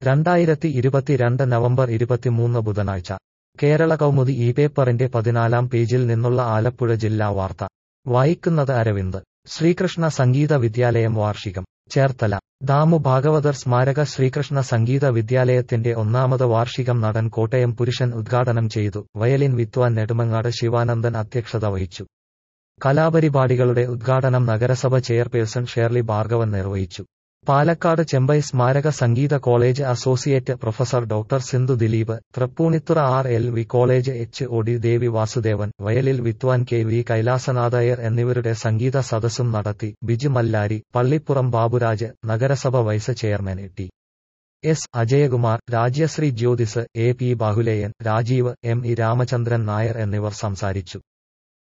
രണ്ടായിരത്തി ഇരുപത്തിരണ്ട് നവംബർ ഇരുപത്തിമൂന്ന് ബുധനാഴ്ച കേരള കൗമുദി ഈ പേപ്പറിന്റെ പതിനാലാം പേജിൽ നിന്നുള്ള ആലപ്പുഴ ജില്ലാ വാർത്ത വായിക്കുന്നത് അരവിന്ദ് ശ്രീകൃഷ്ണ സംഗീത വിദ്യാലയം വാർഷികം ചേർത്തല ദാമു ഭാഗവതർ സ്മാരക ശ്രീകൃഷ്ണ സംഗീത വിദ്യാലയത്തിന്റെ ഒന്നാമത് വാർഷികം നടൻ കോട്ടയം പുരുഷൻ ഉദ്ഘാടനം ചെയ്തു വയലിൻ വിദ്വാൻ നെടുമങ്ങാട് ശിവാനന്ദൻ അധ്യക്ഷത വഹിച്ചു കലാപരിപാടികളുടെ ഉദ്ഘാടനം നഗരസഭ ചെയർപേഴ്സൺ ഷേർലി ഭാർഗവൻ നിർവഹിച്ചു പാലക്കാട് ചെമ്പൈ സ്മാരക സംഗീത college associate professor doctor Sindhu Dileep Thrippunithura R L V college H O D Devi Vasudevan വയലിൽ വിദ്വാൻ കെ വി കൈലാസനാഥയർ എന്നിവരുടെ സംഗീത സദസ്സും നടത്തി ബിജു മല്ലാരി പള്ളിപ്പുറം ബാബുരാജ് നഗരസഭ vice chairman T S Ajayakumar Rajyasree Jyothis A P Bahuleyan Rajeev M E Ramachandran Nair എന്നിവർ സംസാരിച്ചു